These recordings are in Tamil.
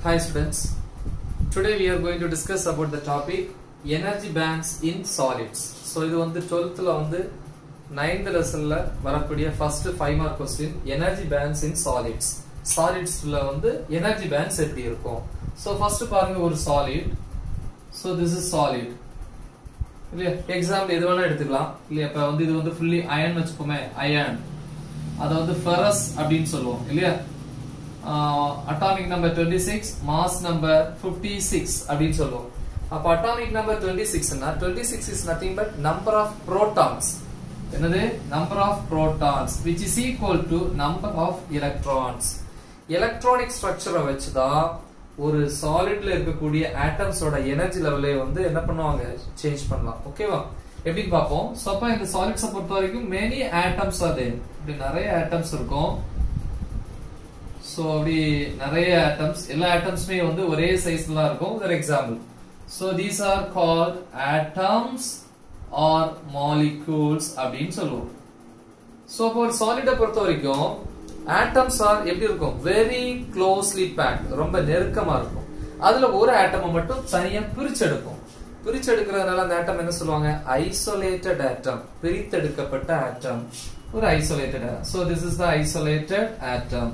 Hi students. Today we are going to discuss about the topic energy bands in solids. So இது வந்து 12th ல வந்து 9th லெசன்ல வரக்கூடிய first 5 mark question energy bands in solids. Solidsல வந்து energy bands எப்படி இருக்கும்? So first பாருங்க ஒரு solid. So this is solid. இல்லையா எக்ஸாம்பிள் எது வேணா எடுத்துக்கலாம் இல்லையா இப்ப வந்து இது வந்து ஃபுல்லி அயன் வச்சுப்போமே அயன் அதை வந்து ஃபெரஸ் அப்படின்னு சொல்லுவோம் இல்லையா atomic number twenty six mass number fifty six அப்படின்னு சொல்லுவோம் அப்ப அட்டாமிக் நம்பர் டுவெண்ட்டி சிக்ஸ்னா twenty six is nothing but number of protons என்னது number of protons which is equal to number of electrons electronic ஸ்ட்ரக்சரை வச்சுதான் ஒரு சாலிட்ல இருக்கக்கூடிய ஆட்டம்ஸோட எனர்ஜி லெவலே வந்து என்ன பண்ணுவாங்க சேஞ்ச் பண்ணலாம் ஓகேவா எப்படின்னு பார்ப்போம் சோ அப்ப இந்த சாலிட்ஸை பொறுத்த வரைக்கும் மெனி ஆட்டம்ஸ் அது இப்படி நிறைய ஆட்டம்ஸ் இருக்கும் சோ அப்படி நிறைய ஆட்டம்ஸ் எல்லா ஆட்டம்ஸுமே வந்து ஒரே சைஸ்ல தான் இருக்கும் ஒரு example so these are called atoms or molecules அப்படின்னு சொல்லுவோம் சோ அப்போ ஒரு சாலிட பொறுத்த வரைக்கும் ஆட்டம்ஸ் ஆர் எப்படி இருக்கும் வெரி க்ளோஸ்லி பேக்ட் ரொம்ப நெருக்கமா இருக்கும் அதுல ஒரு ஆட்டமை மட்டும் தனியா பிரிச்செடுக்கும் பிரிச்செடுக்கிறதுனால அந்த ஆட்டம் என்ன சொல்லுவாங்க ஐசோலேட்டட் ஆட்டம் பிரித்தெடுக்கப்பட்ட ஆட்டம் ஒரு isolated so this is the isolated atom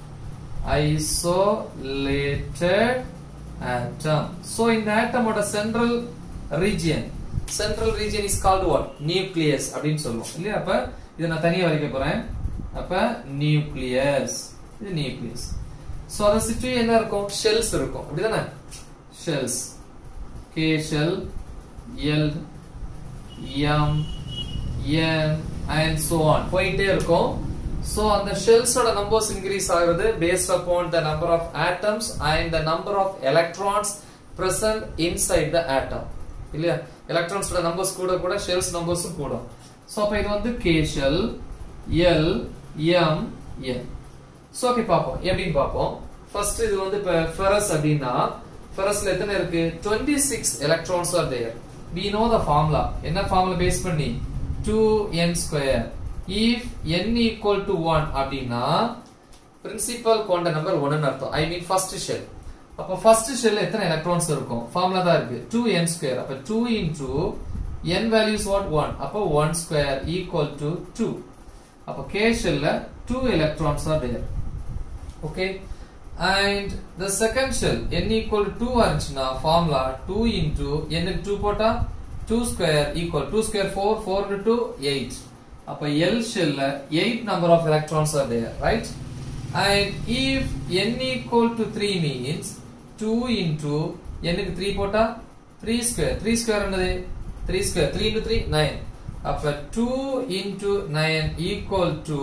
isolated atom so in the atom ஓட central region central region is called what nucleus அப்படின்னு சொல்லுவோம் இல்லையா அப்ப இதை நான் தனியா வரைக்க போறேன் அப்ப நியூக்ளியஸ் இது நியூக்ளியஸ் சோ அத சுற்றி என்ன இருக்கும் ஷெல்ஸ் இருக்கும் அப்படிதானே shells K shell L M N and so on போயிட்டே இருக்கும் சோ அந்த ஷெல்ஸோட நம்பர்ஸ் இன்க்ரீஸ் ஆகுது based upon the number of atoms and the number of electrons present inside the atom இல்லையா எலக்ட்ரான்ஸோட நம்பர்ஸ் கூட கூட ஷெல்ஸ் நம்பர்ஸும் கூடும் சோ அப்ப இது வந்து K shell L M N so okay பாப்போம் எப்படின்னு பாப்போம் ஃபர்ஸ்ட் இது வந்து இப்ப ஃபெரஸ் அப்படின்னா ஃபெரஸ்ல எத்தனை இருக்கு 26 electrons are there we know the formula என்ன ஃபார்முலா பேஸ் பண்ணி 2n square if n equal to 1 அப்படின்னா பிரின்சிபல் கொண்ட நம்பர் 1 ன்னு அர்த்தம் ஐ மீன் ஃபர்ஸ்ட் ஷெல் அப்ப ஃபர்ஸ்ட் ஷெல்ல எத்தனை எலக்ட்ரான்ஸ் இருக்கும் ஃபார்முலா தான் இருக்கு 2n ஸ்கொயர் அப்ப 2 into n values what 1 அப்ப 1 ஸ்கொயர் equal to 2 அப்ப k ஷெல்ல 2 electrons are there okay and the second shell n equal to 2 இருந்துச்சுன்னா formula 2 into n க்கு 2 போட்டா 2 square equal 2 square 4 4 into 2 8 அப்ப L shell ல 8 number of electrons are there right and if n equal to 3 means 2 into n க்கு 3 போட்டா 3 square 3 square என்னது 3 square 3 into 3 9 அப்ப 2 into 9 equal to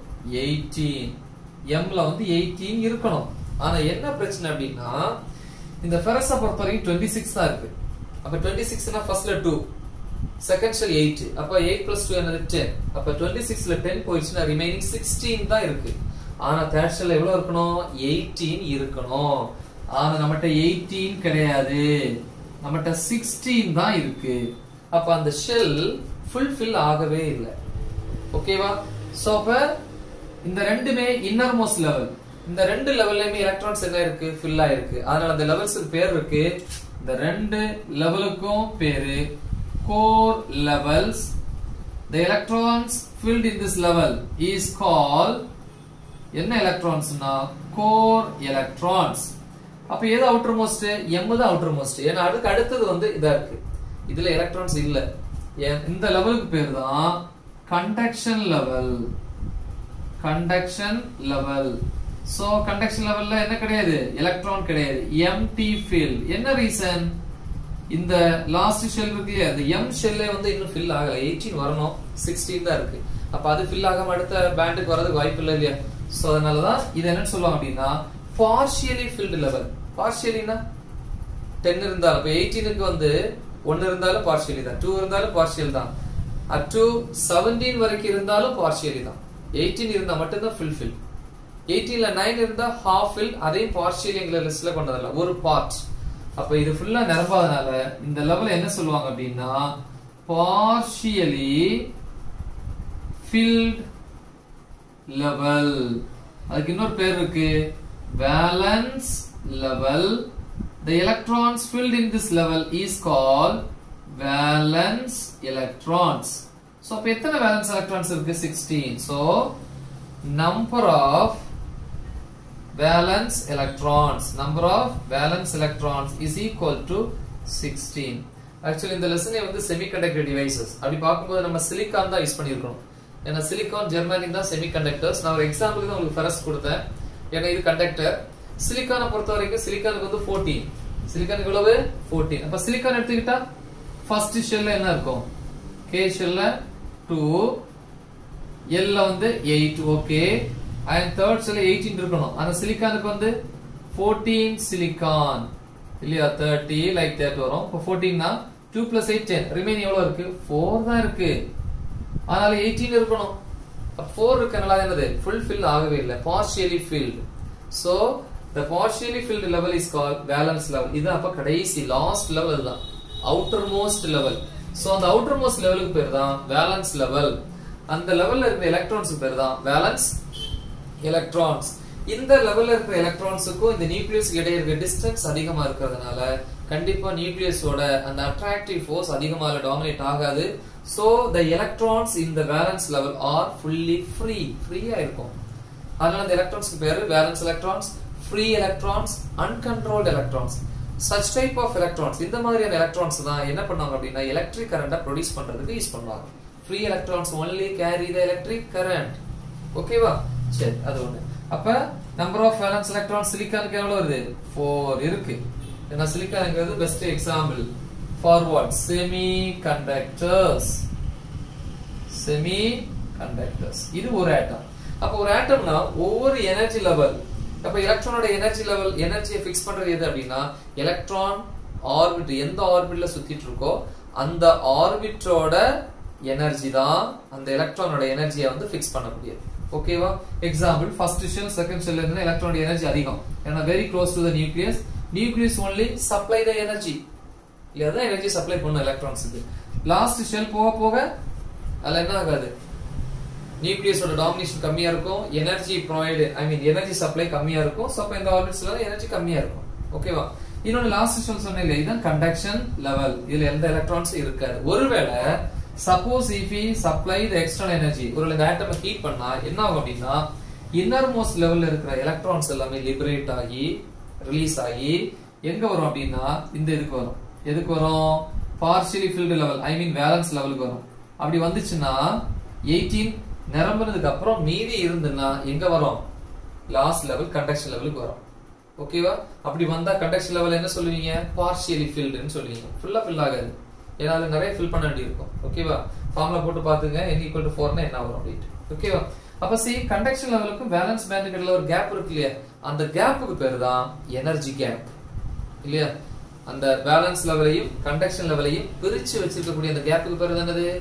18 m ல வந்து 18 இருக்கணும் ஆனா என்ன பிரச்சனை அப்படின்னா இந்த ஃபெரஸ பொறுத்த வரைக்கும் 26 தான் இருக்கு அப்ப 26னா ஃபர்ஸ்ட்ல 2 செகண்ட் ஷெல் 8 அப்ப 8 பிளஸ் 2 என்னது 10 அப்ப 26ல 10 போயிடுச்சுன்னா ரிமைனிங் 16 தான் இருக்கு ஆனா தேர்ட் ஷெல்ல எவ்வளவு இருக்கணும் 18 இருக்கணும் ஆனா நம்மகிட்ட 18 கிடையாது நம்மகிட்ட 16 தான் இருக்கு அப்ப அந்த ஷெல் ஃபுல்ஃபில் ஆகவே இல்லை ஓகேவா சோ அப்ப இந்த ரெண்டுமே இன்னர் மோஸ்ட் லெவல் இந்த ரெண்டு லெவல்லையுமே எலக்ட்ரான்ஸ் என்ன இருக்கு ஃபில் ஆயிருக்கு அதனால அந்த லெவல்ஸுக்கு பேர் இருக்கு இந்த ரெண்டு லெவலுக்கும் பேரு core levels the electrons filled in this level is called என்ன எலக்ட்ரான்ஸ்னா கோர் எலக்ட்ரான்ஸ் அப்ப எது அவுட்டர் மோஸ்ட் எம் தான் அவுட்டர் மோஸ்ட் ஏன்னா அதுக்கு அடுத்தது வந்து இதா இருக்கு இதுல எலக்ட்ரான்ஸ் இல்ல இந்த லெவலுக்கு பேர் தான் conduction level conduction level so conduction லெவல்ல என்ன கிடையாது எலக்ட்ரான் கிடையாது எம்டி ஃபீல்ட் என்ன ரீசன் இந்த லாஸ்ட் ஷெல் இருக்கு இல்லையா அந்த எம் ஷெல்லே வந்து இன்னும் ஃபில் ஆகல 18 வரணும் 16 தான் இருக்கு அப்ப அது ஃபில் ஆகாம அடுத்த பேண்டுக்கு வரதுக்கு வாய்ப்பு இல்லை இல்லையா சோ அதனால தான் இது என்னன்னு சொல்லுவாங்க அப்படின்னா பார்ஷியலி ஃபில்டு லெவல் பார்ஷியலினா 10 இருந்தாலும் இப்ப 18க்கு வந்து 1 இருந்தாலும் பார்ஷியலி தான் 2 இருந்தாலும் பார்ஷியல் தான் அப் டு 17 வரைக்கும் இருந்தாலும் பார்ஷியலி தான் 18 இருந்தா மட்டும்தான் ஃபில் ஃபில் 18ல 9 இருந்தா ஹாஃப் ஃபில் அதையும் பார்ஷியலி எங்களை லிஸ்ட்ல கொண்டதில்ல ஒரு பார்ட் அப்ப இது ஃபுல்லா நிரப்பாதனால இந்த லெவல் என்ன சொல்லுவாங்க அப்படின்னா பார்ஷியலி ஃபில்ட் லெவல் அதுக்கு இன்னொரு பேர் இருக்கு valence level the electrons filled in this level is called valence electrons so அப்ப எத்தனை valence electrons இருக்கு 16 so number of valence electrons number of valence electrons is equal to 16 actually இந்த லெசனே வந்து செமிகண்டக்டர் டிவைசஸ் அப்படி பார்க்கும்போது நம்ம சிலிக்கான் தான் யூஸ் பண்ணியிருக்கணும் ஏன்னா சிலிக்கான் ஜெர்மானிக் தான் செமிகண்டக்டர்ஸ் நான் ஒரு எக்ஸாம்பிளுக்கு தான் உங்களுக்கு ஃபெரஸ் கொடுத்தேன் ஏன்னா இது கண்டக்டர் சிலிக்கானை பொறுத்த வரைக்கும் சிலிக்கானுக்கு வந்து 14 சிலிக்கானுக்கு எவ்வளவு 14 அப்ப சிலிக்கான் எடுத்துக்கிட்டா ஃபர்ஸ்ட் ஷெல்ல என்ன இருக்கும் கே ஷெல்ல 2 எல்ல வந்து 8 ஓகே அண்ட் தேர்ட் ஷெல்ல 18 இருக்கணும் அந்த சிலிக்கானுக்கு வந்து 14 சிலிக்கான் இல்லையா 30 லைக் தட் வரும் இப்போ 14 னா 2 plus 8 10 ரிமைனிங் எவ்வளவு இருக்கு 4 தான் இருக்கு அதனால 18 இருக்கணும் 4 இருக்கனால அது என்னது ஃபுல் ஃபில் ஆகவே இல்லை partially filled so the partially filled level is called valence level இது அப்ப கடைசி லாஸ்ட் லெவல் இதுதான் அவுட்டர் மோஸ்ட் லெவல் சோ அந்த அவுட்டர் மோஸ்ட் லெவலுக்கு பேர் தான் வேலன்ஸ் லெவல் அந்த லெவல்ல இருக்கிற எலக்ட்ரான்ஸ்க்கு பேர் தான் வேலன்ஸ் எலக்ட்ரான்ஸ் இந்த லெவல்ல இருக்கிற எலக்ட்ரான்ஸுக்கும் இந்த நியூக்ளியஸ் இடையே இருக்க டிஸ்டன்ஸ் அதிகமா இருக்கிறதுனால கண்டிப்பா நியூக்ளியஸோட அந்த அட்ராக்டிவ் ஃபோர்ஸ் அதிகமா டாமினேட் ஆகாது so the electrons in the valence level are fully free ஃப்ரீயா இருக்கும் அதனால அந்த எலக்ட்ரான்ஸ்க்கு பேரு valence electrons free electrons uncontrolled electrons such type of electrons இந்த மாதிரியான எலக்ட்ரான்ஸ் தான் என்ன பண்ணுவாங்க அப்படின்னா எலக்ட்ரிக் கரண்ட ப்ரொடியூஸ் பண்றதுக்கு யூஸ் பண்ணுவாங்க free electrons only carry the electric current ஓகேவா சரி அது ஒண்ணு அப்ப நம்பர் ஆஃப் வேலன்ஸ் எலக்ட்ரான்ஸ் சிலிக்கானுக்கு எவ்வளவு வருது ஃபோர் இருக்கு ஏன்னா சிலிக்கானுங்கிறது best example forward semiconductors semiconductors இது ஒரு ஆட்டம் அப்ப ஒரு ஆட்டம்னா ஒவ்வொரு எனர்ஜி லெவல் அப்ப எலக்ட்ரானோட எனர்ஜி லெவல் எனர்ஜியை ஃபிக்ஸ் பண்றது எது அப்படின்னா எலக்ட்ரான் ஆர்பிட் எந்த ஆர்பிட்ல சுத்திட்டு இருக்கோ அந்த ஆர்பிட்டோட எனர்ஜி தான் அந்த எலக்ட்ரானோட எனர்ஜியை வந்து ஃபிக்ஸ் பண்ணக்கூடியது ஓகேவா example first shell second shell இருந்தா எலக்ட்ரானோட எனர்ஜி அதிகம் ஏன்னா very close to the nucleus nucleus only supply the energy இல்லையா தான் எனர்ஜி சப்ளை பண்ணும் எலக்ட்ரான்ஸுக்கு லாஸ்ட் ஷெல் போக போக அதுல என்ன ஆகாது நியூக்ளியஸோட டாமினேஷன் கம்மியா இருக்கும் energy provide I mean energy supply கம்மியா இருக்கும் சோ அப்ப இந்த ஆர்பிட்ஸ்ல எனர்ஜி கம்மியா இருக்கும் ஓகேவா இன்னொன்னு லாஸ்ட் ஷெல் சொன்னேன் இல்லையா இதுதான் கண்டக்ஷன் லெவல் இதுல எந்த எலக்ட்ரான்ஸும் இருக்காது ஒருவேளை suppose if we supply the external energy ஒரு இந்த ஆட்டமை ஹீட் பண்ணா என்ன ஆகும் அப்படின்னா இன்னர் மோஸ்ட் லெவல்ல இருக்கிற எலக்ட்ரான்ஸ் எல்லாமே லிபரேட் ஆகி ரிலீஸ் ஆகி எங்க வரும் அப்படின்னா இந்த இதுக்கு வரும் எதுக்கு வரும் partially filled level I mean valence லெவலுக்கு வரும் அப்படி வந்துச்சுன்னா எயிட்டீன் நிரம்புனதுக்கு அப்புறம் மீதி இருந்துன்னா எங்க வரும் லாஸ்ட் லெவல் கண்டக்ஷன் லெவலுக்கு வரும் ஓகேவா அப்படி வந்தா கண்டக்ஷன் லெவல் என்ன சொல்லுவீங்க பார்ஷியலி ஃபில்டுன்னு சொல்லுவீங்க ஃபுல்லா ஃபில் ஆகாது ஏன்னா அது நிறைய ஃபில் பண்ண வேண்டி இருக்கும் ஓகேவா ஃபார்முலா போட்டு பாத்துங்க n ஈக்குவல் டு ஃபோர்னா என்ன வரும் அப்படின்ட்டு ஓகேவா அப்ப சி கண்டக்ஷன் லெவலுக்கும் வேலன்ஸ் பேண்டுக்கு இடையில ஒரு கேப் இருக்கு இல்லையா அந்த கேப்புக்கு பேரு தான் எனர்ஜி கேப் இல்லையா அந்த பேலன்ஸ் லெவலையும் கண்டக்ஷன் லெவலையும் பிரிச்சு வச்சிருக்கக்கூடிய அந்த கேப்புக்கு பேரு தான் என்னது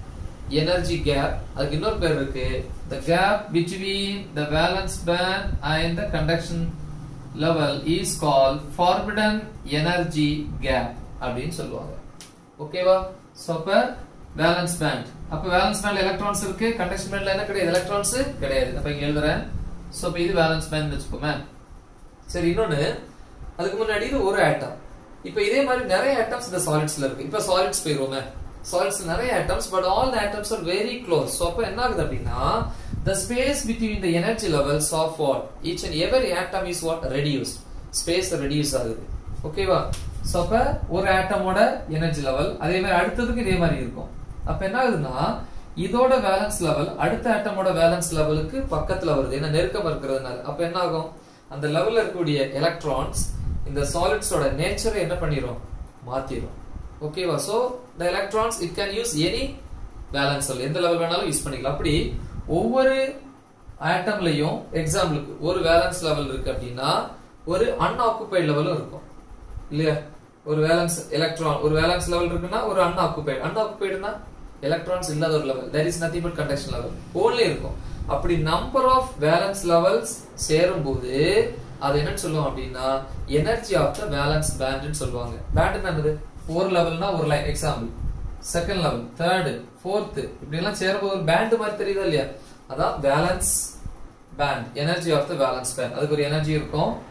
எனர்ஜி கேப் அதுக்கு இன்னொரு பேர் இருக்கு the gap between the valence band and the conduction level is called forbidden energy gap அப்படின்னு சொல்லுவாங்க ஓகேவா சோ அப்ப வேலன்ஸ் பேண்ட் அப்ப வேலன்ஸ் பேண்ட்ல எலக்ட்ரான்ஸ் இருக்கு கண்டக்ஷன் பேண்ட்ல என்ன கிடையாது எலக்ட்ரான்ஸ் கிடையாது அப்ப இங்க எழுதுறேன் சோ அப்ப இது வேலன்ஸ் பேண்ட் வச்சுக்கோமே சரி இன்னொன்னு அதுக்கு முன்னாடி இது ஒரு ஆட்டம் இப்ப இதே மாதிரி நிறைய ஆட்டம்ஸ் இந்த சாலிட்ஸ்ல இருக்கு இப்ப சாலிட்ஸ் போயிருவோமே சாலிட்ஸ் நிறைய atoms but all the atoms are very close so அப்ப என்ன ஆகுது அப்படின்னா the space between the energy levels of what each and every atom is what reduced space reduce ஆகுது ஓகேவா சோ அப்ப ஒரு ஆட்டமோட எனர்ஜி லெவல் அதே மாதிரி அடுத்ததுக்கு இதே மாதிரி இருக்கும் அப்ப என்ன ஆகுதுன்னா இதோட வேலன்ஸ் லெவல் அடுத்த ஆட்டமோட வேலன்ஸ் லெவலுக்கு பக்கத்துல வருது ஏன்னா நெருக்கம் இருக்கிறதுனால அப்ப என்ன ஆகும் அந்த லெவல்ல இருக்கக்கூடிய எலக்ட்ரான்ஸ் இந்த சாலிட்ஸோட நேச்சரை என்ன பண்ணிரும் மாத்திரும் ஓகேவா so the electrons it can use any valence எந்த லெவல் வேணாலும் யூஸ் பண்ணிக்கலாம் அப்படி ஒவ்வொரு ஆட்டம்லயும் எக்ஸாம்பிளுக்கு ஒரு வேலன்ஸ் லெவல் இருக்கு அப்படின்னா ஒரு அன்ஆக்குபைட் லெவலும் இருக்கும் இல்லையா ஒரு வேலன்ஸ் எலக்ட்ரான் ஒரு வேலன்ஸ் லெவல் இருக்குன்னா ஒரு அன்ஆக்குபைட் அன்ஆக்குபைடுனா எலக்ட்ரான்ஸ் இல்லாத ஒரு level that is nothing but conduction level only இருக்கும் அப்படி நம்பர் ஆஃப் வேலன்ஸ் லெவல்ஸ் சேரும் போது அது என்னன்னு சொல்லுவோம் அப்படின்னா எனர்ஜி ஆஃப் த வேலன்ஸ் பேண்ட்னு சொல்லுவாங்க பேண்ட் என்னது ஒரு லெவல்னா ஒரு line example second level third fourth இப்படி எல்லாம் சேரும்போது ஒரு பேண்ட் மாதிரி தெரியுதா இல்லையா அதான் valence band energy of the valence band அதுக்கு ஒரு எனர்ஜி இருக்கும்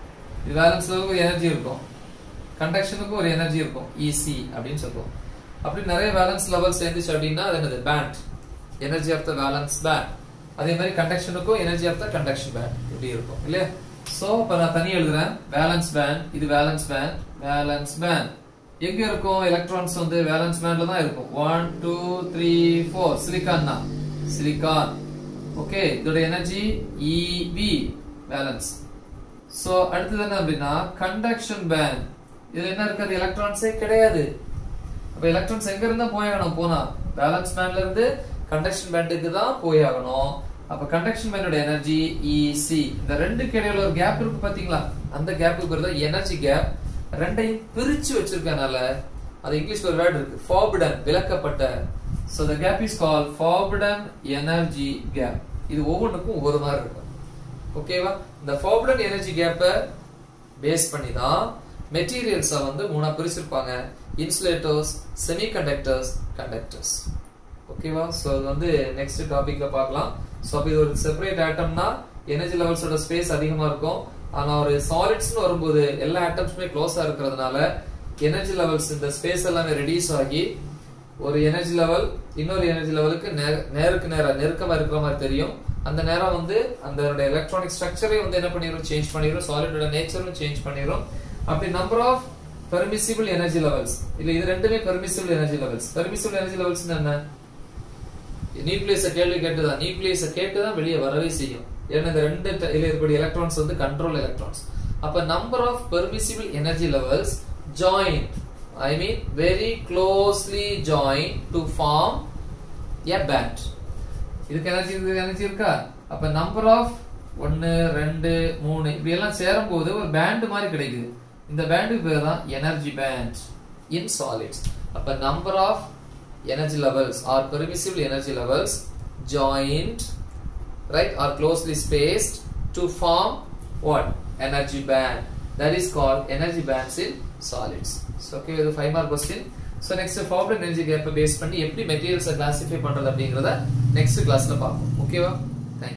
இது வேலன்ஸ் லெவலுக்கு ஒரு எனர்ஜி இருக்கும் கண்டக்ஷனுக்கு ஒரு எனர்ஜி இருக்கும் இசி அப்படின்னு சொல்லுவோம் அப்படி நிறைய வேலன்ஸ் லெவல் சேர்ந்துச்சு அப்படின்னா அது என்னது band energy of the valence band அதே மாதிரி கண்டக்ஷனுக்கும் energy of the conduction band இப்படி இருக்கும் இல்லையா சோ இப்ப நான் தனியா எழுதுறேன் வேலன்ஸ் பேண்ட் இது வேலன்ஸ் பேண்ட் வேலன்ஸ் பேண்ட் எங்க இருக்கும் எலக்ட்ரான்ஸ் வந்து வேலன்ஸ் பேண்ட்ல தான் இருக்கும் one two three four silicon தான் சிலிக்கான் ஓகே இதோட எனர்ஜி இவி வேலன்ஸ் சோ அடுத்தது என்ன அப்படின்னா கண்டக்ஷன் பேண்ட் இதுல என்ன இருக்காது எலக்ட்ரான்ஸே கிடையாது அப்ப எலக்ட்ரான்ஸ் எங்க இருந்தா போயாகணும் போனா பேலன்ஸ் பேண்ட்ல இருந்து கண்டக்ஷன் பேண்டுக்கு தான் போயாகணும் அப்ப கண்டக்ஷன் பேண்டோட எனர்ஜி இசி இந்த ரெண்டுக்கு இடையில ஒரு கேப் இருக்கு பாத்தீங்களா அந்த கேப்புக்கு பேர் தான் எனர்ஜி கேப் ரெண்டையும் பிரிச்சு வச்சிருக்கனால அது இங்கிலீஷ்ல ஒரு வேர்ட் இருக்கு ஃபார்பிடன் விலக்கப்பட்ட so the gap is called forbidden energy gap இது ஒவ்வொன்றுக்கும் ஒவ்வொரு மாதிரி இருக்கும் ஓகேவா இந்த forbidden energy gap பேஸ் பண்ணி தான் மெட்டீரியல்ஸை வந்து மூணா பிரிச்சிருப்பாங்க இன்சுலேட்டர்ஸ் செமிகண்டக்டர்ஸ் கண்டக்டர்ஸ் ஓகேவா சோ அது வந்து நெக்ஸ்ட் டாபிக்ல பார்க்கலாம் சோ அப்ப இது ஒரு செப்பரேட் ஆட்டம்னா எனர்ஜி லெவல்ஸோட ஸ்பேஸ் அதிகமா இருக்கும் ஆனா ஒரு சாலிட்ஸ்னு வரும்போது எல்லா ஆட்டம்ஸுமே க்ளோஸா இருக்கிறதுனால எனர்ஜி லெவல்ஸ் இந்த ஸ்பேஸ் எல்லாமே ரெடியூஸ் ஆகி ஒரு எனர்ஜி லெவல் இன்னொரு எனர்ஜி லெவலுக்கு நேருக்கு நேரா நெருக்கமா இருக்கிற மாதிரி தெரியும் அந்த நேரம் வந்து அந்த எலக்ட்ரானிக் ஸ்ட்ரக்சரே வந்து என்ன பண்ணிரும் சேஞ்ச் பண்ணிரும் சாலிடோட நேச்சரும் சேஞ்ச் பண்ணிரும் அப்படி number of permissible energy levels இல்ல இது ரெண்டுமே permissible energy levels permissible energy levels என்ன நியூக்ளியஸ கேள்வி கேட்டுதான் நியூக்ளியஸ கேட்டுதான் வெளியே வரவே செய்யும் ஏன்னா இந்த ரெண்டு ட- இதுல இருக்கக்கூடிய எலக்ட்ரான்ஸ் வந்து கண்ட்ரோல் எலக்ட்ரான்ஸ் அப்ப number of permissible energy levels join I mean very closely join to form a band இதுக்கு எனர்ஜி இதுக்கு எனர்ஜி இருக்கா அப்ப நம்பர் ஆஃப் ஒன்னு ரெண்டு மூணு இப்படி எல்லாம் சேரும் போது ஒரு பேண்ட் மாதிரி கிடைக்குது இந்த பேண்டுக்கு பேர் தான் எனர்ஜி பேண்ட் இன் சாலிட்ஸ் அப்ப number of energy levels are permissible energy levels joint right are closely spaced to form what energy band that is called energy bands in solids so okay இது five mark question so next forward energy gap base பண்ணி எப்படி மெட்டீரியல்ஸை கிளாசிஃபை பண்றது அப்படிங்கறத நெக்ஸ்ட் கிளாஸ்ல பார்ப்போம் ஓகேவா